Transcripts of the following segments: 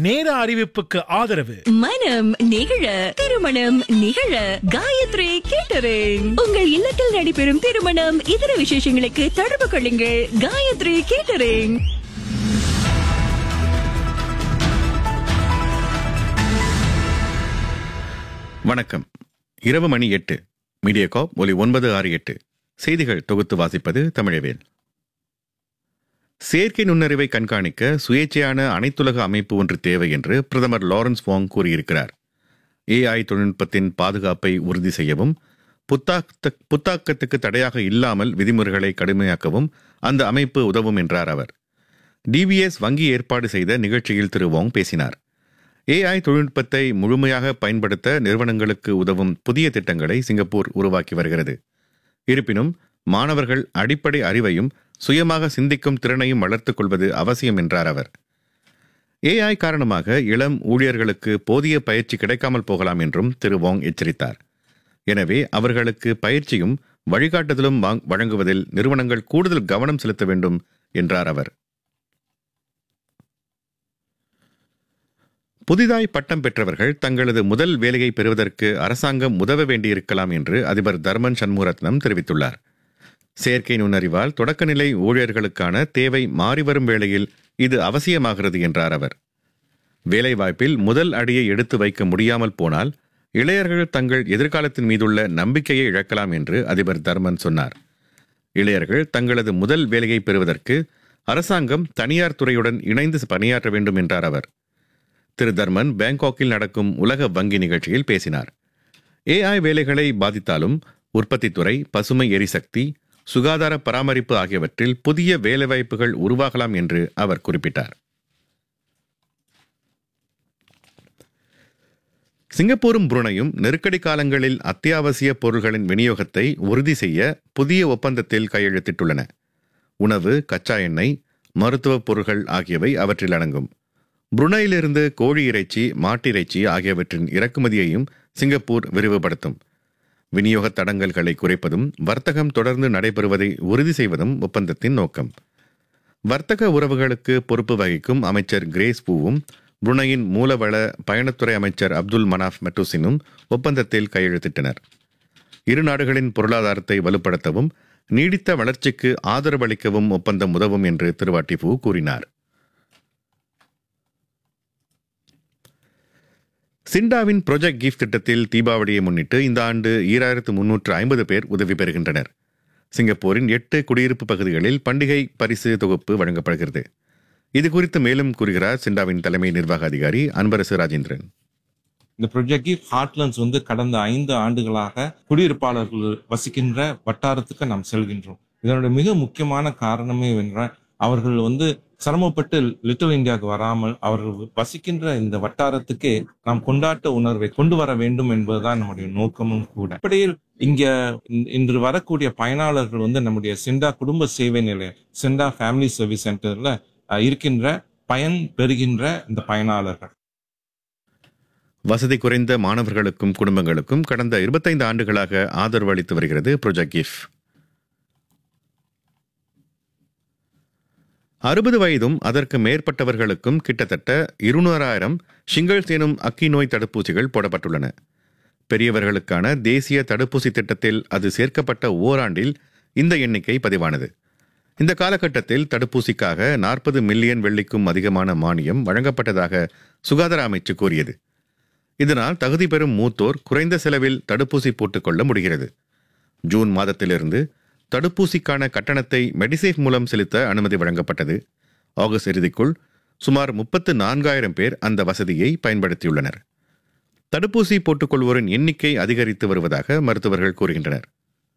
நேர அறிவிப்புக்கு ஆதரவு மனம் நிகழ திருமணம் நிகழ காயத்ரி கேட்டரிங் உங்கள் இல்லத்தில் நடைபெறும் திருமணம் இதர விசேஷங்களுக்கு தொடர்பு கொள்ளுங்கள் காயத்ரி கேட்டரிங் வணக்கம் இரவு மணி எட்டு மீடியாகாப் ஒலி ஒன்பது ஆறு எட்டு செய்திகள் தொகுத்து வாசிப்பது தமிழவேல் செயற்கை நுண்ணறிவை கண்காணிக்க சுயேட்சையான அனைத்துலக அமைப்பு ஒன்று தேவை என்று பிரதமர் லாரன்ஸ் வாங் கூறியிருக்கிறார் ஏஐ தொழில்நுட்பத்தின் பாதுகாப்பை உறுதி செய்யவும் புத்தாக்க புத்தாக்கத்துக்கு தடையாக இல்லாமல் விதிமுறைகளை கடுமையாக்கவும் அந்த அமைப்பு உதவும் என்றார் அவர் டிபிஎஸ் வங்கி ஏற்பாடு செய்த நிகழ்ச்சியில் திரு வாங் பேசினார் ஏஐ தொழில்நுட்பத்தை முழுமையாக பயன்படுத்த நிறுவனங்களுக்கு உதவும் புதிய திட்டங்களை சிங்கப்பூர் உருவாக்கி வருகிறது இருப்பினும் மாணவர்கள் அடிப்படை அறிவையும் சுயமாக சிந்திக்கும் திறனையும் வளர்த்துக் கொள்வது அவசியம் என்றார் அவர் ஏஐ காரணமாக இளம் ஊழியர்களுக்கு போதிய பயிற்சி கிடைக்காமல் போகலாம் என்றும் திரு வாங் எச்சரித்தார் எனவே அவர்களுக்கு பயிற்சியும் வழிகாட்டுதலும் வாங்- வழங்குவதில் நிறுவனங்கள் கூடுதல் கவனம் செலுத்த வேண்டும் என்றார் அவர் புதிதாய் பட்டம் பெற்றவர்கள் தங்களது முதல் வேலையை பெறுவதற்கு அரசாங்கம் உதவ வேண்டியிருக்கலாம் என்று அதிபர் தர்மன் சண்முகரத்னம் தெரிவித்துள்ளார் செயற்கை நுண்ணறிவால் தொடக்கநிலை ஊழியர்களுக்கான தேவை மாறிவரும் வேளையில் இது அவசியமாகிறது என்றார் அவர் வேலைவாய்ப்பில் முதல் அடியை எடுத்து வைக்க முடியாமல் போனால் இளையர்கள் தங்கள் எதிர்காலத்தின் மீதுள்ள நம்பிக்கையை இழக்கலாம் என்று அதிபர் தர்மன் சொன்னார் இளையர்கள் தங்களது முதல் வேலையை பெறுவதற்கு அரசாங்கம் தனியார் துறையுடன் இணைந்து பணியாற்ற வேண்டும் என்றார் அவர் திரு தர்மன் பேங்காக்கில் நடக்கும் உலக வங்கி நிகழ்ச்சியில் பேசினார் ஏஐ வேலைகளை பாதித்தாலும் உற்பத்தித்துறை பசுமை எரிசக்தி சுகாதார பராமரிப்பு ஆகியவற்றில் புதிய வேலைவாய்ப்புகள் உருவாகலாம் என்று அவர் குறிப்பிட்டார் சிங்கப்பூரும் புருனையும் நெருக்கடி காலங்களில் அத்தியாவசிய பொருள்களின் விநியோகத்தை உறுதி செய்ய புதிய ஒப்பந்தத்தில் கையெழுத்திட்டுள்ளன உணவு கச்சா எண்ணெய் மருத்துவப் பொருட்கள் ஆகியவை அவற்றில் அடங்கும் புருனையிலிருந்து கோழி இறைச்சி மாட்டிறைச்சி ஆகியவற்றின் இறக்குமதியையும் சிங்கப்பூர் விரிவுபடுத்தும் விநியோக தடங்கல்களை குறைப்பதும் வர்த்தகம் தொடர்ந்து நடைபெறுவதை உறுதி செய்வதும் ஒப்பந்தத்தின் நோக்கம் வர்த்தக உறவுகளுக்கு பொறுப்பு வகிக்கும் அமைச்சர் கிரேஸ் பூவும் புருனையின் மூலவள பயணத்துறை அமைச்சர் அப்துல் மனாஃப் மெட்டூசினும் ஒப்பந்தத்தில் கையெழுத்திட்டனர் இரு நாடுகளின் பொருளாதாரத்தை வலுப்படுத்தவும் நீடித்த வளர்ச்சிக்கு ஆதரவளிக்கவும் ஒப்பந்தம் உதவும் என்று திரு வாட்டிபு கூறினார் சிண்டாவின் ப்ரொஜெக்ட் கிஃப்ட் திட்டத்தில் தீபாவளியை முன்னிட்டு இந்த ஆண்டு ஈராயிரத்து முன்னூற்று ஐம்பது பேர் உதவி பெறுகின்றனர் சிங்கப்பூரின் எட்டு குடியிருப்பு பகுதிகளில் பண்டிகை பரிசு தொகுப்பு வழங்கப்படுகிறது இது குறித்து மேலும் கூறுகிறார் சிண்டாவின் தலைமை நிர்வாக அதிகாரி அன்பரசு ராஜேந்திரன் இந்த ப்ரொஜெக்டிவ் ஹார்ட்லண்ட்ஸ் வந்து கடந்த ஐந்து ஆண்டுகளாக குடியிருப்பாளர்கள் வசிக்கின்ற வட்டாரத்துக்கு நாம் செல்கின்றோம் இதனுடைய மிக முக்கியமான காரணமே என்றால் அவர்கள் வந்து சிரமப்பட்டு லிட்டில் இந்தியாவுக்கு வராமல் அவர்கள் வசிக்கின்ற இந்த வட்டாரத்துக்கே நாம் கொண்டாட்ட உணர்வை கொண்டு வர வேண்டும் என்பதுதான் நம்முடைய நோக்கமும் கூட அடிப்படையில் இங்க இன்- இன்று வரக்கூடிய பயனாளர்கள் வந்து நம்முடைய சிண்டா குடும்ப சேவை நிலையம் சிண்டா ஃபேமிலி சர்வீஸ் சென்டர்ல அஹ், இருக்கின்ற பயன் பெறுகின்ற இந்த பயனாளர்கள் வசதி குறைந்த மாணவர்களுக்கும் குடும்பங்களுக்கும் கடந்த இருபத்தைந்து ஆண்டுகளாக ஆதரவு அளித்து வருகிறது ப்ரொஜெக்ட் கிஃப்ட் அறுபது வயதும் அதற்கு மேற்பட்டவர்களுக்கும் கிட்டத்தட்ட இருநூறாயிரம் ஷிங்கல்ஸ் எனும் அக்கி நோய் தடுப்பூசிகள் போடப்பட்டுள்ளன பெரியவர்களுக்கான தேசிய தடுப்பூசி திட்டத்தில் அது சேர்க்கப்பட்ட ஓராண்டில் இந்த எண்ணிக்கை பதிவானது இந்த காலகட்டத்தில் தடுப்பூசிக்காக நாற்பது மில்லியன் வெள்ளிக்கும் அதிகமான மானியம் வழங்கப்பட்டதாக சுகாதார அமைச்சு கூறியது இதனால் தகுதி பெறும் மூத்தோர் குறைந்த செலவில் தடுப்பூசி போட்டுக்கொள்ள முடிகிறது ஜூன் மாதத்திலிருந்து தடுப்பூசிக்கான கட்டணத்தை மெடிசேஃப் மூலம் செலுத்த அனுமதி வழங்கப்பட்டது ஆகஸ்ட் இறுதிக்குள் சுமார் முப்பத்து நான்காயிரம் பேர் அந்த வசதியை பயன்படுத்தியுள்ளனர் தடுப்பூசி போட்டுக்கொள்வோரின் எண்ணிக்கை அதிகரித்து வருவதாக மருத்துவர்கள் கூறுகின்றனர்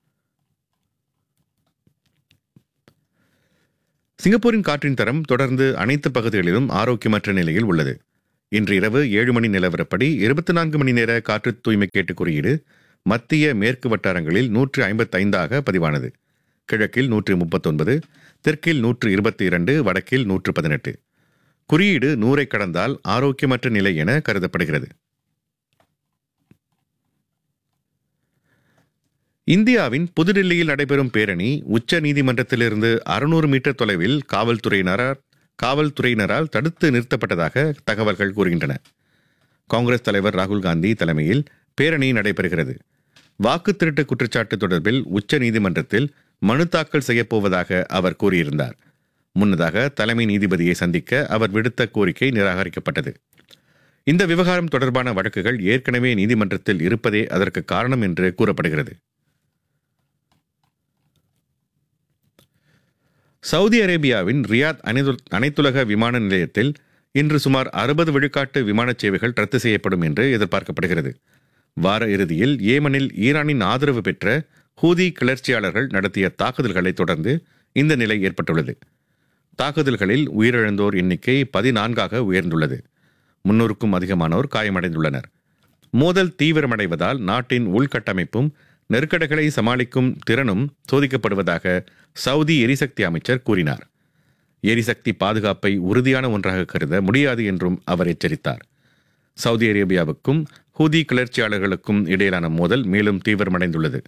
சிங்கப்பூரின் காற்றின் தரம் தொடர்ந்து அனைத்து பகுதிகளிலும் ஆரோக்கியமற்ற நிலையில் உள்ளது இன்று இரவு ஏழு மணி நிலவரப்படி இருபத்தி நான்கு மணி நேர காற்று தூய்மை கேட்டு குறியீடு மத்திய மேற்கு வட்டாரங்களில் நூற்று ஐம்பத்தைந்தாக பதிவானது கிழக்கில் நூற்று முப்பத்தொன்பது தெற்கில் நூற்று இருபத்தி இரண்டு வடக்கில் நூற்று பதினெட்டு குறியீடு நூறை கடந்தால் ஆரோக்கியமற்ற நிலை என கருதப்படுகிறது இந்தியாவின் புதுடில்லியில் நடைபெறும் பேரணி உச்ச நீதிமன்றத்திலிருந்து அறுநூறு மீட்டர் தொலைவில் காவல்துறையினரால் காவல்துறையினரால் தடுத்து நிறுத்தப்பட்டதாக தகவல்கள் கூறுகின்றன காங்கிரஸ் தலைவர் ராகுல் காந்தி தலைமையில் பேரணி நடைபெறுகிறது வாக்கு திருட்டு குற்றச்சாட்டு தொடர்பில் உச்ச நீதிமன்றத்தில் மனு தாக்கல் செய்யப்போவதாக அவர் கூறியிருந்தார் முன்னதாக தலைமை நீதிபதியை சந்திக்க அவர் விடுத்த கோரிக்கை நிராகரிக்கப்பட்டது இந்த விவகாரம் தொடர்பான வழக்குகள் ஏற்கனவே நீதிமன்றத்தில் இருப்பதே அதற்கு காரணம் என்று கூறப்படுகிறது சவுதி அரேபியாவின் ரியாத் அனைத்து- அனைத்துலக விமான நிலையத்தில் இன்று சுமார் அறுபது விழுக்காட்டு விமானச் சேவைகள் ரத்து செய்யப்படும் என்று எதிர்பார்க்கப்படுகிறது வார இறுதியில் ஏமனில் ஈரானின் ஆதரவு பெற்ற ஹூதி கிளர்ச்சியாளர்கள் நடத்திய தாக்குதல்களை தொடர்ந்து இந்த நிலை ஏற்பட்டுள்ளது தாக்குதல்களில் உயிரிழந்தோர் எண்ணிக்கை பதினான்காக உயர்ந்துள்ளது முன்னூறுக்கும் அதிகமானோர் காயமடைந்துள்ளனர் மோதல் தீவிரமடைவதால் நாட்டின் உள்கட்டமைப்பும் நெருக்கடிகளை சமாளிக்கும் திறனும் சோதிக்கப்படுவதாக சவுதி எரிசக்தி அமைச்சர் கூறினார் எரிசக்தி பாதுகாப்பை உறுதியான ஒன்றாக கருத முடியாது என்றும் அவர் எச்சரித்தார் சவுதி அரேபியாவுக்கும் ஹூதி கிளர்ச்சியாளர்களுக்கும் இடையிலான மோதல் மேலும் தீவிரமடைந்துள்ளது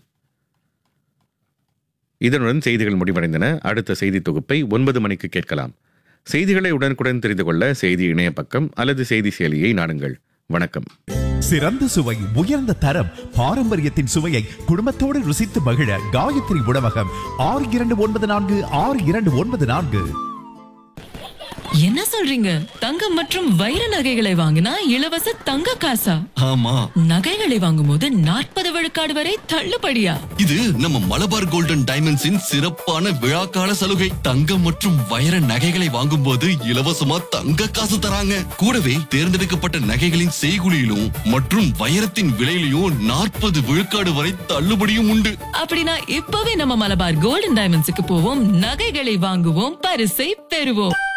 இதனுடன் செய்திகள் முடிவடைந்தன அடுத்த செய்தி தொகுப்பை ஒன்பது மணிக்கு கேட்கலாம் செய்திகளை உடனுக்குடன் தெரிந்து கொள்ள செய்தி இணைய பக்கம் அல்லது செய்தி செயலியை நாடுங்கள் வணக்கம் சிறந்த சுவை உயர்ந்த தரம் பாரம்பரியத்தின் சுவையை குடும்பத்தோடு ருசித்து மகிழ காயத்ரி உணவகம் ஆறு இரண்டு ஒன்பது நான்கு ஆறு இரண்டு ஒன்பது நான்கு என்ன சொல்றீங்க தங்கம் மற்றும் வைர நகைகளை வாங்கினா இலவச தங்க காசா ஆமா நகைகளை வாங்கும்போது நாற்பது விழுக்காடு வரை தள்ளுபடியா இது நம்ம மலபார் கோல்டன் டைமண்ட்ஸின் சிறப்பான விழாக்கால சலுகை தங்கம் மற்றும் வைர நகைகளை வாங்கும்போது இலவசமா தங்க காசு தராங்க கூடவே தேர்ந்தெடுக்கப்பட்ட நகைகளின் செய்குலியிலும் மற்றும் வைரத்தின் விலையிலும் நாற்பது விழுக்காடு வரை தள்ளுபடியும் உண்டு அப்படின்னா இப்பவே நம்ம மலபார் கோல்டன் டைமண்ட்ஸுக்கு போவோம் நகைகளை வாங்குவோம் பரிசை பெறுவோம்